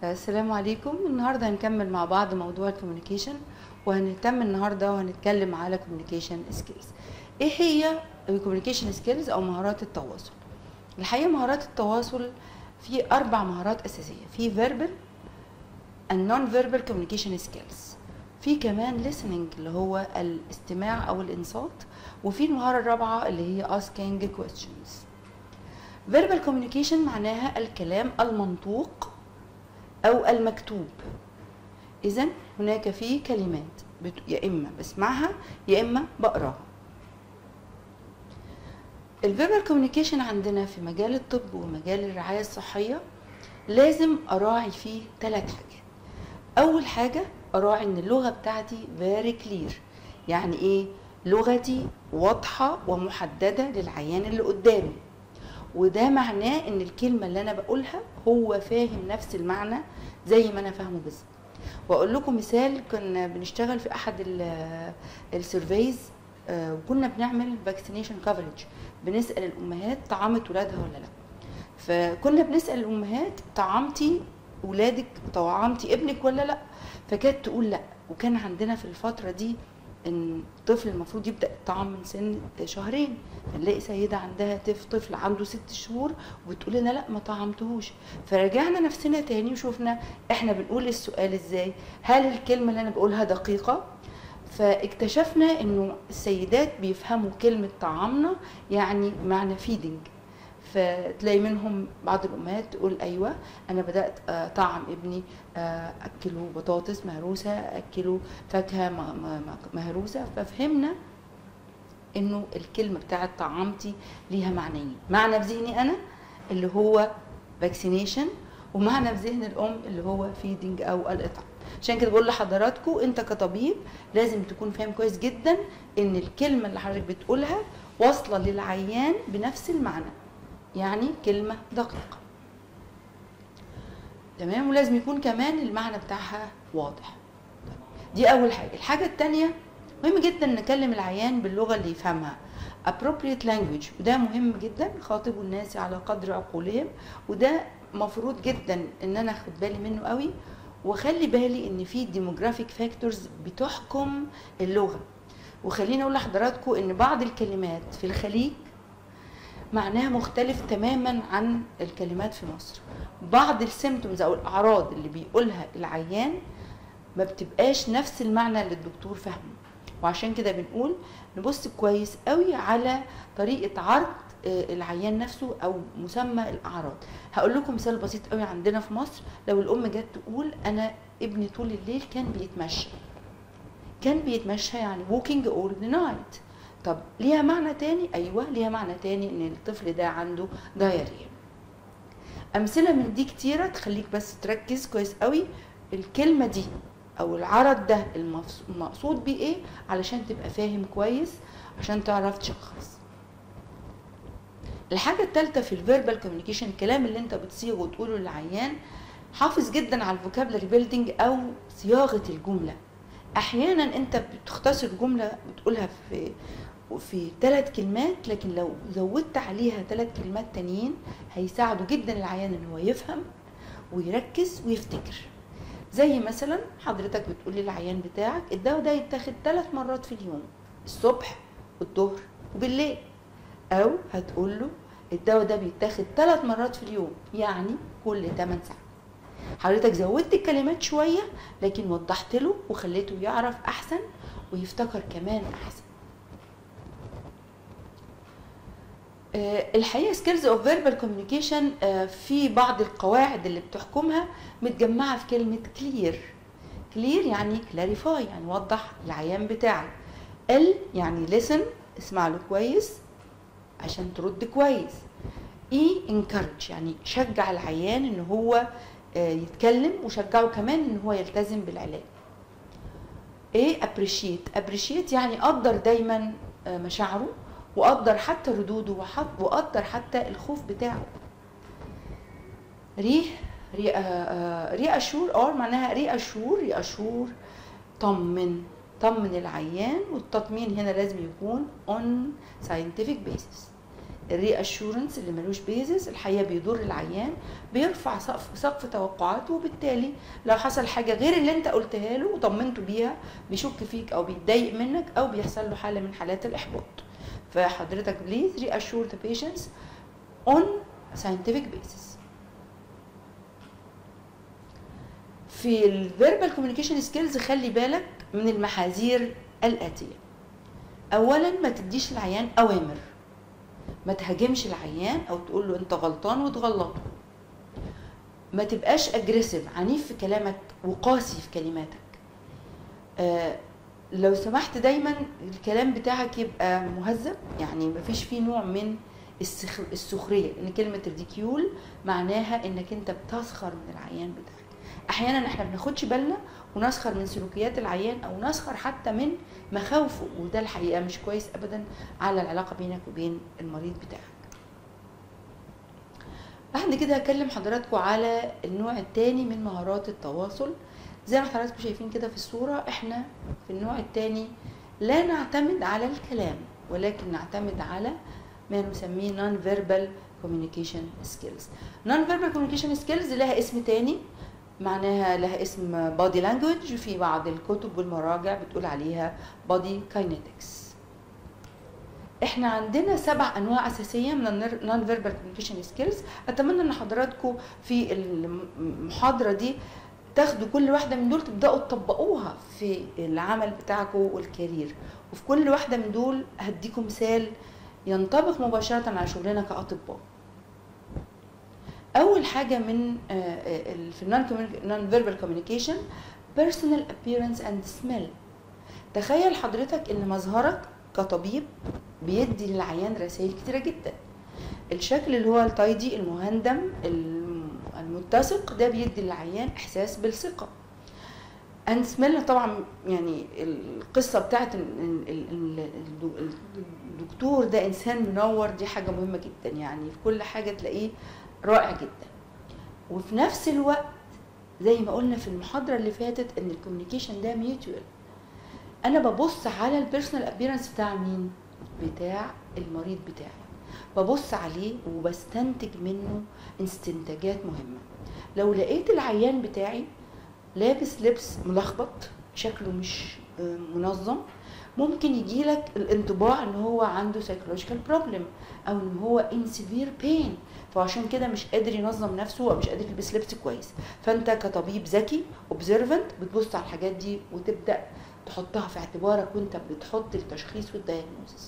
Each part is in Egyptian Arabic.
السلام عليكم النهارده هنكمل مع بعض موضوع الكوميونيكيشن وهنهتم النهارده وهنتكلم على كوميونيكيشن سكيلز ايه هي الكوميونيكيشن سكيلز او مهارات التواصل الحقيقه مهارات التواصل في اربع مهارات اساسيه في فيربال and non verbal communication skills في كمان listening اللي هو الاستماع او الانصات وفي المهاره الرابعه اللي هي asking questions verbal communication معناها الكلام المنطوق او المكتوب اذا هناك في كلمات بت... يا اما بسمعها يا اما بقراها الفيربال كوميونيكيشن عندنا في مجال الطب ومجال الرعايه الصحيه لازم اراعي فيه ثلاث حاجات اول حاجه اراعي ان اللغه بتاعتي فيري كلير يعني ايه لغتي واضحه ومحدده للعيان اللي قدامي وده معناه ان الكلمه اللي انا بقولها هو فاهم نفس المعنى زي ما انا فاهمه بالظبط واقول لكم مثال كنا بنشتغل في احد السيرفيز وكنا بنعمل فاكسينيشن كفرج بنسال الامهات طعمت ولادها ولا لا فكنا بنسال الامهات طعمتي ولادك طعمتي ابنك ولا لا فكانت تقول لا وكان عندنا في الفتره دي ان الطفل المفروض يبدا الطعام من سن شهرين فنلاقي سيده عندها طفل عنده ست شهور وبتقول لنا لا ما طعمتهوش فرجعنا نفسنا تاني وشوفنا احنا بنقول السؤال ازاي هل الكلمه اللي انا بقولها دقيقه فاكتشفنا انه السيدات بيفهموا كلمه طعامنا يعني معنى فيدنج فتلاقي منهم بعض الامهات تقول ايوه انا بدات طعم ابني اكله بطاطس مهروسه اكله فاكهه مهروسه ففهمنا انه الكلمه بتاعت طعامتي ليها معنيين معنى في ذهني انا اللي هو فاكسينيشن ومعنى في ذهن الام اللي هو فيدنج او الاطعام عشان كده بقول لحضراتكم انت كطبيب لازم تكون فاهم كويس جدا ان الكلمه اللي حضرتك بتقولها واصله للعيان بنفس المعنى يعني كلمة دقيقة تمام ولازم يكون كمان المعنى بتاعها واضح دي أول حاجة الحاجة التانية مهم جدا نكلم العيان باللغة اللي يفهمها appropriate language وده مهم جدا خاطبوا الناس على قدر عقولهم وده مفروض جدا ان انا اخد بالي منه قوي وخلي بالي ان في demographic فاكتورز بتحكم اللغه وخليني اقول لحضراتكم ان بعض الكلمات في الخليج معناها مختلف تماما عن الكلمات في مصر بعض السيمتومز او الاعراض اللي بيقولها العيان ما بتبقاش نفس المعنى اللي الدكتور فاهمه وعشان كده بنقول نبص كويس قوي على طريقه عرض العيان نفسه او مسمى الاعراض هقول لكم مثال بسيط قوي عندنا في مصر لو الام جت تقول انا ابني طول الليل كان بيتمشى كان بيتمشى يعني walking all the night طب ليها معنى تاني ايوه ليها معنى تاني ان الطفل ده عنده دايريا امثله من دي كتيره تخليك بس تركز كويس قوي الكلمه دي او العرض ده المقصود بيه ايه علشان تبقى فاهم كويس عشان تعرف تشخص الحاجة الثالثة في الفيربال كوميونيكيشن الكلام اللي انت بتصيغه وتقوله للعيان حافظ جدا على الفوكابلري بيلدينج او صياغة الجملة احيانا انت بتختصر جملة بتقولها في في ثلاث كلمات لكن لو زودت عليها ثلاث كلمات تانيين هيساعدوا جدا العيان ان هو يفهم ويركز ويفتكر زي مثلا حضرتك بتقول للعيان بتاعك الدواء ده يتاخد ثلاث مرات في اليوم الصبح والظهر وبالليل او هتقول له الدواء ده بيتاخد ثلاث مرات في اليوم يعني كل 8 ساعات حضرتك زودت الكلمات شويه لكن وضحت له وخليته يعرف احسن ويفتكر كمان احسن الحقيقه سكيلز اوف فيربال كوميونيكيشن في بعض القواعد اللي بتحكمها متجمعه في كلمه كلير كلير يعني كلاريفاي يعني وضح العيان بتاعك ال يعني listen اسمع له كويس عشان ترد كويس اي encourage يعني شجع العيان ان هو يتكلم وشجعه كمان ان هو يلتزم بالعلاج ايه appreciate appreciate يعني قدر دايما مشاعره وقدر حتى ردوده وقدر حتى الخوف بتاعه ري ري اشور اور معناها ري اشور ري اشور طمن طمن العيان والتطمين هنا لازم يكون on scientific basis الري اشورنس اللي ملوش بيزس الحقيقه بيضر العيان بيرفع سقف سقف توقعاته وبالتالي لو حصل حاجه غير اللي انت قلتها له وطمنته بيها بيشك فيك او بيتضايق منك او بيحصل له حاله من حالات الاحباط فحضرتك بليز ري اشور ذا بيشنتس اون scientific basis في الفيربال كوميونيكيشن سكيلز خلي بالك من المحاذير الاتيه اولا ما تديش العيان اوامر ما تهاجمش العيان او تقول له انت غلطان وتغلطه ما تبقاش اجريسيف عنيف في كلامك وقاسي في كلماتك آه لو سمحت دايما الكلام بتاعك يبقى مهذب يعني ما فيش فيه نوع من السخ- السخريه لان كلمه الريديكيول معناها انك انت بتسخر من العيان بتاعك احيانا احنا بناخدش بالنا ونسخر من سلوكيات العيان او نسخر حتى من مخاوفه وده الحقيقه مش كويس ابدا على العلاقه بينك وبين المريض بتاعك بعد كده هكلم حضراتكم على النوع الثاني من مهارات التواصل زي ما حضراتكم شايفين كده في الصورة احنا في النوع الثاني لا نعتمد على الكلام ولكن نعتمد على ما نسميه non verbal communication skills non verbal communication skills لها اسم تاني معناها لها اسم body language في بعض الكتب والمراجع بتقول عليها body kinetics احنا عندنا سبع انواع اساسيه من النون فيربال كوميونيكيشن سكيلز اتمنى ان حضراتكم في المحاضره دي تاخدوا كل واحده من دول تبداوا تطبقوها في العمل بتاعكم والكارير وفي كل واحده من دول هديكم مثال ينطبق مباشره على شغلنا كاطباء اول حاجه من آه، آه، ال- في النون فيربال كوميونيكيشن بيرسونال appearance اند سميل تخيل حضرتك ان مظهرك كطبيب بيدي للعيان رسائل كتيره جدا الشكل اللي هو التايدي المهندم الم- المتسق ده بيدي للعيان احساس بالثقه اند سميل طبعا يعني القصه بتاعت ال- ال- ال- ال- الدكتور ده انسان منور دي حاجه مهمه جدا يعني في كل حاجه تلاقيه رائع جدا وفي نفس الوقت زي ما قلنا في المحاضره اللي فاتت ان الكوميونيكيشن ده ميوتوال انا ببص على البيرسونال ابيرنس بتاع مين بتاع المريض بتاعي ببص عليه وبستنتج منه استنتاجات مهمه لو لقيت العيان بتاعي لابس لبس ملخبط شكله مش آه، منظم ممكن يجيلك الانطباع ان هو عنده psychological problem او ان هو in severe pain فعشان كده مش قادر ينظم نفسه او مش قادر يلبس لبس كويس فانت كطبيب ذكي observant بتبص على الحاجات دي وتبدا تحطها في اعتبارك وانت بتحط التشخيص والدياجنوزس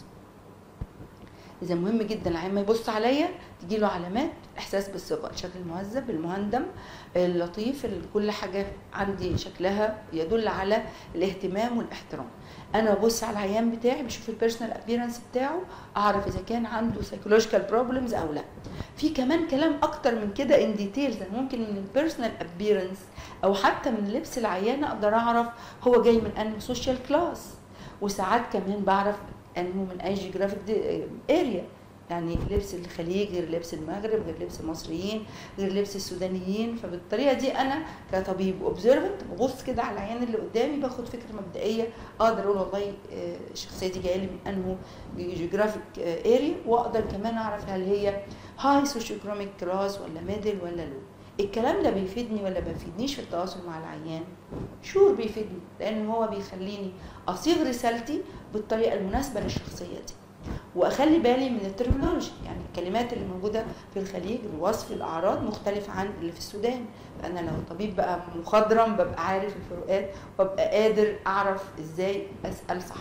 اذا مهم جدا العيان ما يبص عليا تجي له علامات احساس بالثقه الشكل المهذب المهندم اللطيف اللي كل حاجه عندي شكلها يدل على الاهتمام والاحترام انا ببص على العيان بتاعي بشوف البيرسونال ابيرنس بتاعه اعرف اذا كان عنده سايكولوجيكال بروبلمز او لا في كمان كلام اكتر من كده ان ديتيلز ممكن من البيرسونال ابيرنس او حتى من لبس العيان اقدر اعرف هو جاي من انهي سوشيال كلاس وساعات كمان بعرف انه من اي جيوغرافيك اريا يعني لبس الخليج غير لبس المغرب غير لبس المصريين غير لبس السودانيين فبالطريقه دي انا كطبيب اوبزرفنت ببص كده على العيان اللي قدامي باخد فكره مبدئيه اقدر اقول والله آه، الشخصيه دي جايه لي من انه جيوغرافيك اريا واقدر كمان اعرف هل هي هاي سوشيو ايكونوميك كلاس ولا ميدل ولا لو الكلام ده بيفيدني ولا ما بيفيدنيش في التواصل مع العيان شور بيفيدني لان هو بيخليني اصيغ رسالتي بالطريقه المناسبه للشخصيه دي واخلي بالي من الترمينولوجي يعني الكلمات اللي موجوده في الخليج لوصف الاعراض مختلف عن اللي في السودان فانا لو طبيب بقى مخضرم ببقى عارف الفروقات وابقى قادر اعرف ازاي اسال صح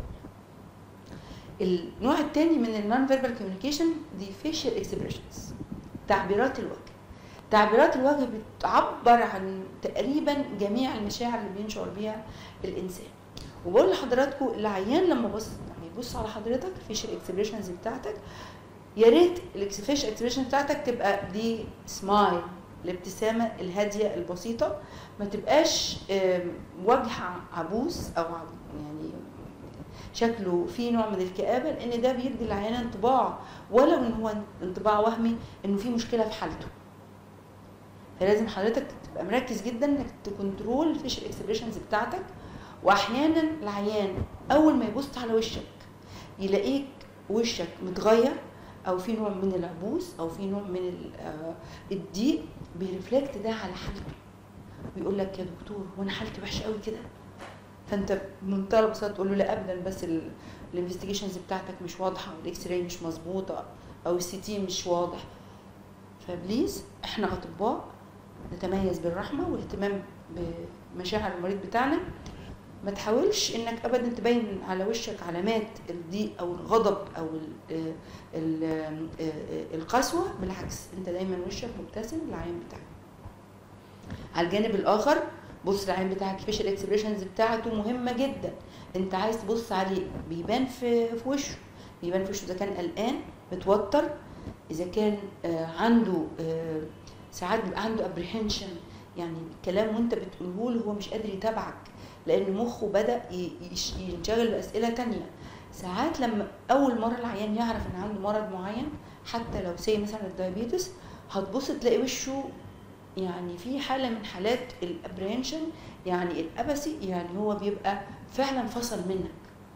النوع الثاني من النون فيربال كوميونيكيشن دي فيشل اكسبريشنز تعبيرات الوجه تعبيرات الوجه بتعبر عن تقريبا جميع المشاعر اللي بينشعر بيها الانسان وبقول لحضراتكم العيان لما بص لما يبص على حضرتك الفيشل اكسبريشنز بتاعتك يا ريت الفيشل اكسبريشن بتاعتك تبقى دي سمايل الابتسامه الهاديه البسيطه ما تبقاش آم، وجه عبوس او عب- يعني شكله فيه نوع من الكآبة لأن ده بيدي العيان انطباع ولو إن هو انطباع وهمي إنه في مشكلة في حالته. فلازم حضرتك تبقى مركز جدا إنك تكنترول الفيشل اكسبريشنز بتاعتك وأحيانا العيان أول ما يبص على وشك يلاقيك وشك متغير او في نوع من العبوس او في نوع من ال- آه، الضيق بيرفلكت ده على حالته ويقول لك يا دكتور وانا حالتي وحشه قوي كده فانت بمنتهى البساطه تقول له لا ابدا بس الانفستيجيشنز بتاعتك مش واضحه والاكس راي مش مظبوطه او السي تي مش واضح فبليز احنا اطباء نتميز بالرحمه والاهتمام بمشاعر المريض بتاعنا ما تحاولش انك ابدا تبين على وشك علامات الضيق او الغضب او ال ال ال القسوه بالعكس انت دايما وشك مبتسم للعيان بتاعك على الجانب الاخر بص العين بتاعك الفيشل اكسبريشنز بتاعته مهمه جدا انت عايز تبص عليه بيبان في في وشه بيبان في وشه اذا كان قلقان متوتر اذا كان آه، عنده آه، ساعات بيبقى عنده ابريهنشن يعني الكلام وانت بتقوله له هو مش قادر يتابعك لان مخه بدا ي- يش- ينشغل باسئله تانية ساعات لما اول مره العيان يعرف ان عنده مرض معين حتى لو سي مثلا الدايابيتس هتبص تلاقي وشه يعني في حاله من حالات الابريهنشن يعني الابسي يعني هو بيبقى فعلا فصل منك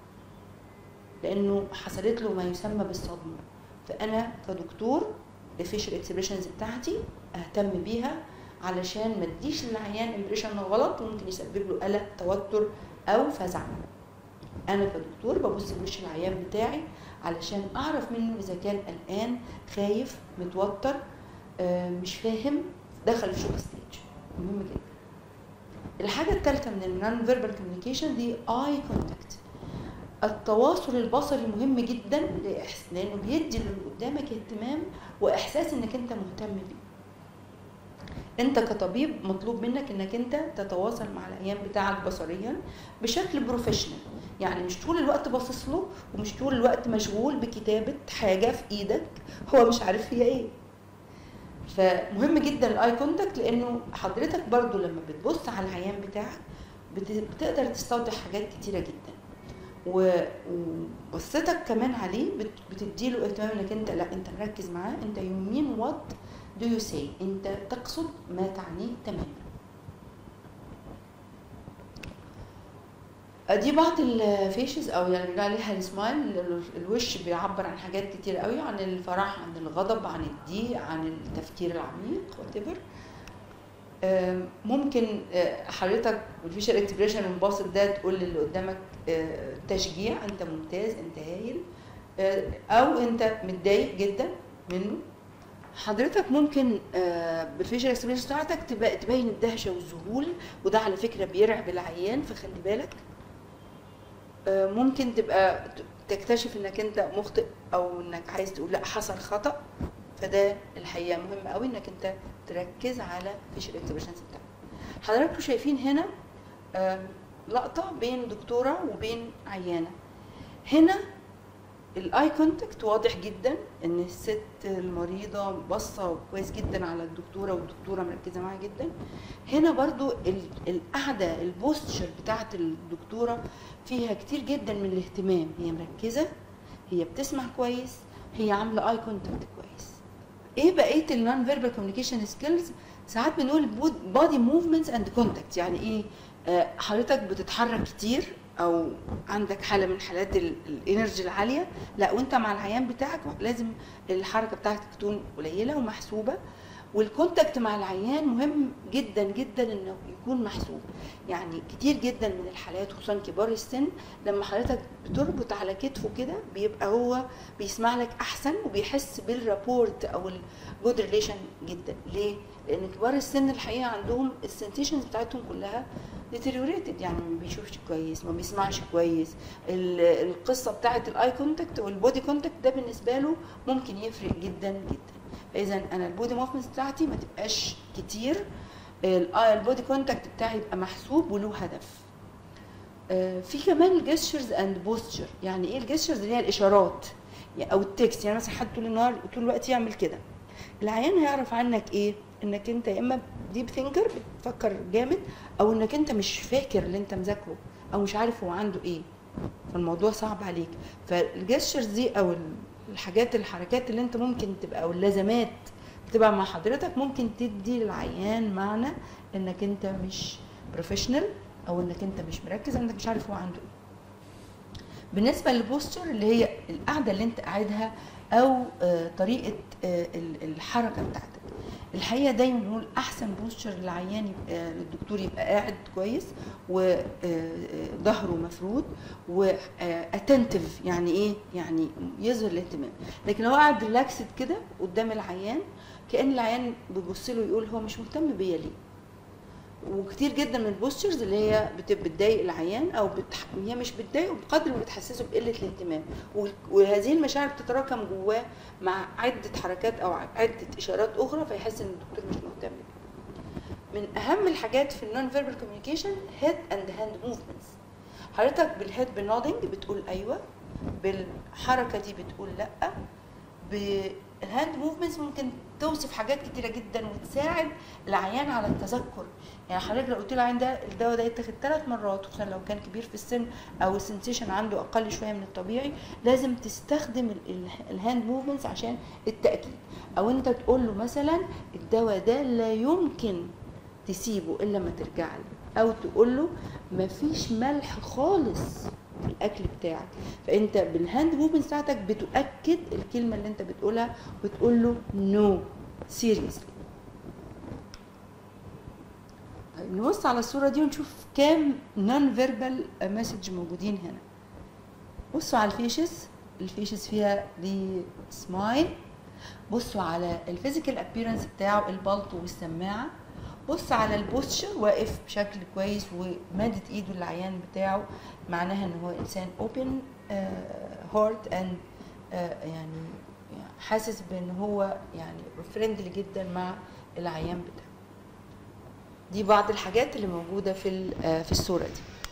لانه حصلت له ما يسمى بالصدمه فانا كدكتور الفيشل اكسبريشنز بتاعتي اهتم بيها علشان ما اديش للعيان امبريشن غلط وممكن يسبب له قلق توتر او فزع انا كدكتور ببص لوش العيان بتاعي علشان اعرف منه اذا كان قلقان خايف متوتر آه، مش فاهم دخل في شوك ستيج مهم جدا الحاجه الثالثه من النون فيربال كوميونيكيشن دي اي كونتاكت التواصل البصري مهم جدا لإحس- لانه بيدي اللي قدامك اهتمام واحساس انك انت مهتم بيه انت كطبيب مطلوب منك انك انت تتواصل مع العيان بتاعك بصريا بشكل بروفيشنال يعني مش طول الوقت باصص له ومش طول الوقت مشغول بكتابه حاجه في ايدك هو مش عارف هي ايه فمهم جدا الاي كونتاكت لانه حضرتك برضو لما بتبص على العيان بتاعك بت- بتقدر تستوضح حاجات كتيره جدا و- وبصتك كمان عليه بت- بتديله اهتمام انك انت لا انت مركز معاه انت يو مين وات دو يو سي انت تقصد ما تعنيه تماما دي بعض الفيشز او يعني بنقول عليها السمايل ال- الوش بيعبر عن حاجات كتير قوي عن الفرح عن الغضب عن الضيق عن التفكير العميق وات ممكن آه، حضرتك بالفيشل اكسبريشن المبسط ده تقول للي قدامك آه، تشجيع انت ممتاز انت هايل آه، او انت متضايق جدا منه حضرتك ممكن آه، بالفيشل اكسبريشن بتاعتك تبقى- تبين الدهشه والذهول وده على فكره بيرعب العيان فخلي بالك آه، ممكن تبقى ت- تكتشف انك انت مخطئ او انك عايز تقول لا حصل خطا فده الحقيقه مهم قوي انك انت تركز على فيشل اكسبريشنز بتاعتك حضراتكم شايفين هنا آه، لقطه بين دكتوره وبين عيانه هنا الاي كونتاكت واضح جدا ان الست المريضه باصه كويس جدا على الدكتوره والدكتوره مركزه معاها جدا هنا برضو ال- القعده البوستشر بتاعت الدكتوره فيها كتير جدا من الاهتمام هي مركزه هي بتسمع كويس هي عامله اي كونتاكت كويس ايه بقيه النون فيربال كوميونيكيشن سكيلز ساعات بنقول بودي موفمنتس اند كونتاكت يعني ايه آه، حضرتك بتتحرك كتير او عندك حاله من حالات ال- الانرجي العاليه لا وانت مع العيان بتاعك لازم الحركه بتاعتك تكون قليله ومحسوبه والكونتاكت مع العيان مهم جدا جدا انه يكون محسوب يعني كتير جدا من الحالات خصوصا كبار السن لما حضرتك بتربط على كتفه كده بيبقى هو بيسمع لك احسن وبيحس بالرابورت او الجود ريليشن جدا ليه لان كبار السن الحقيقه عندهم السنسيشنز بتاعتهم كلها deteriorated يعني ما بيشوفش كويس ما بيسمعش كويس ال- القصه بتاعت الاي كونتاكت والبودي كونتاكت ده بالنسبه له ممكن يفرق جدا جدا فاذا انا البودي موفمنتس بتاعتي ما تبقاش كتير ال- آه البودي كونتاكت بتاعي يبقى محسوب وله هدف آه، في كمان الجستشرز اند بوستشر يعني ايه الجستشرز اللي هي الاشارات يعني- او التكست يعني مثلا حد طول النهار طول الوقت يعمل كده العيان هيعرف عنك ايه انك انت يا اما ديب ثينكر بتفكر جامد او انك انت مش فاكر اللي انت مذاكره او مش عارف هو عنده ايه فالموضوع صعب عليك فالجستشرز دي او ال- الحاجات الحركات اللي انت ممكن تبقى او اللازمات بتبقى مع حضرتك ممكن تدي للعيان معنى انك انت مش بروفيشنال او انك انت مش مركز او انك مش عارف هو عنده ايه بالنسبه للبوستر اللي هي القعده اللي انت قاعدها او آه، طريقه آه، ال- الحركه بتاعتك الحقيقه دايما بنقول احسن بوستشر للعيان يبقى للدكتور يبقى قاعد كويس وظهره مفرود واتنتف يعني ايه يعني يظهر الاهتمام لكن لو قاعد ريلاكسد كده قدام العيان كان العيان بيبص له يقول هو مش مهتم بيا ليه وكتير جدا من البوستشرز اللي هي بت- بتضايق العيان او بتح... هي مش بتضايقه بقدر ما بتحسسه بقله الاهتمام و- وهذه المشاعر بتتراكم جواه مع عده حركات او عده اشارات اخرى فيحس ان الدكتور مش مهتم بيه. من اهم الحاجات في النون فيربال كوميونيكيشن هيد اند هاند موفمنتس حضرتك بالهيد بالنودنج بتقول ايوه بالحركه دي بتقول لا بالهاند موفمنتس ممكن توصف حاجات كتيره جدا وتساعد العيان على التذكر يعني حضرتك لو قلت له العيان ده الدواء ده يتاخد ثلاث مرات خصوصا لو كان كبير في السن او السنسيشن عنده اقل شويه من الطبيعي لازم تستخدم ال- ال- الهاند موفمنتس عشان التاكيد او انت تقول له مثلا الدواء ده لا يمكن تسيبه الا لما ترجع لي او تقول له مفيش ملح خالص في الاكل بتاعك فانت بالهاند موفمنت بتاعتك بتؤكد الكلمه اللي انت بتقولها وتقول له نو سيريسلي طيب نبص على الصوره دي ونشوف كام نون فيربال مسج موجودين هنا بصوا على الفيشز الفيشز فيها دي سمايل بصوا على الفيزيكال ابييرنس بتاعه البلطو والسماعه بص على البوستشر واقف بشكل كويس ومادد ايده للعيان بتاعه معناها ان هو انسان اوبن هارت اند يعني حاسس بان هو يعني فريندلي جدا مع العيان بتاعه دي بعض الحاجات اللي موجوده في ال- آه، في الصوره دي